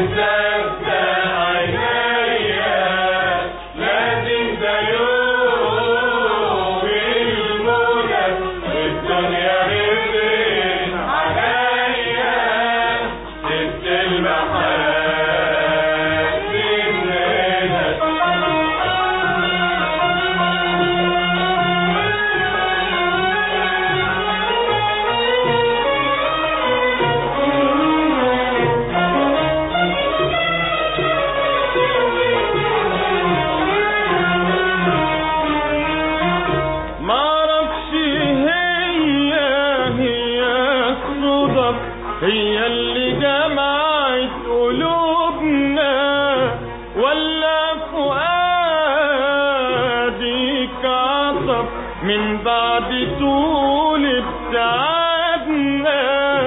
مصدق عينيا لازم ده يوم المنى والدنيا رزقت عليا سبت المحاسن هنا معرفش هي هي الصدف هي اللي جمعت قلوبنا ولا فؤادك عصب من بعد طول ابتعادنا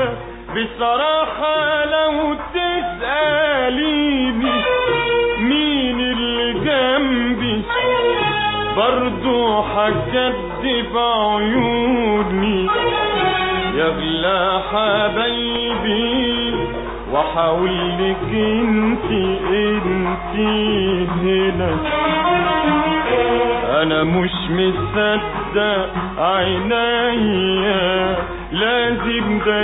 بصراحة لو تسأليني مين اللي جنبي برضو هكدب عيوني يغلى حبايبي وحاولك انت انت هنا انا مش مصدق عينيا لازم ده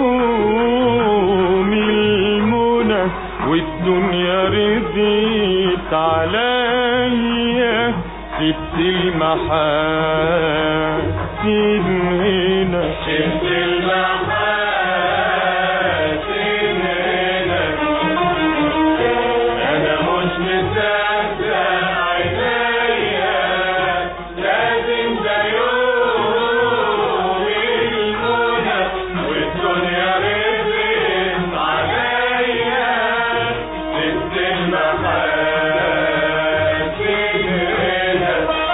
يوم المنى والدنيا رضيت عليا سبت المحاسن هنا سبت المحاسن هنا انا مش مصدق عينيا لازم ده يوم المنى والدنيا رزقت عليا سبت المحاسن هنا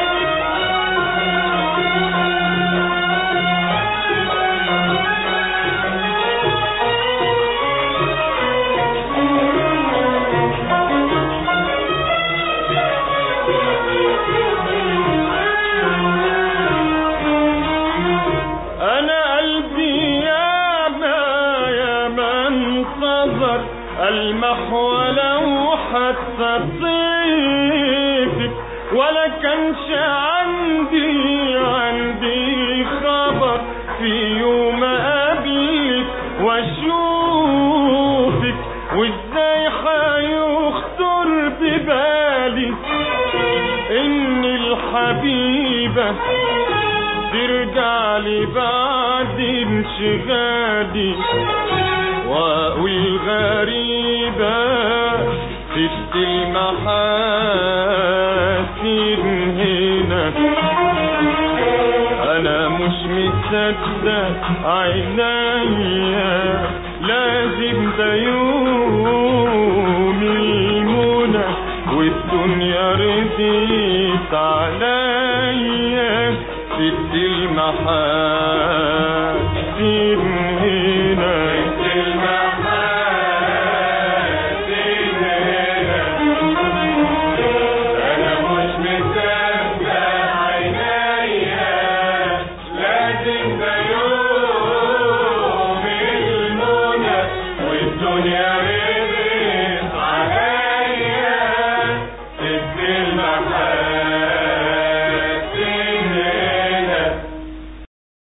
انا قلبي يا ما يا ما انتظر المح ولو حتى طيفك ولا كانش عندي عندي خبر في يوم اقابلك واشوفك وازاي هيخطر ببالي ان الحبيبه ترجع لي بعد انشغالي واقول غريبة سبت المحاسن هنا انا مش مصدق عينيا لازم ده يوم المنى والدنيا رضيت عليا سبت المحاسن هنا سبت المحاسن هنا انا مش مصدق عينيا لازم ده يوم المنى والدنيا رزقت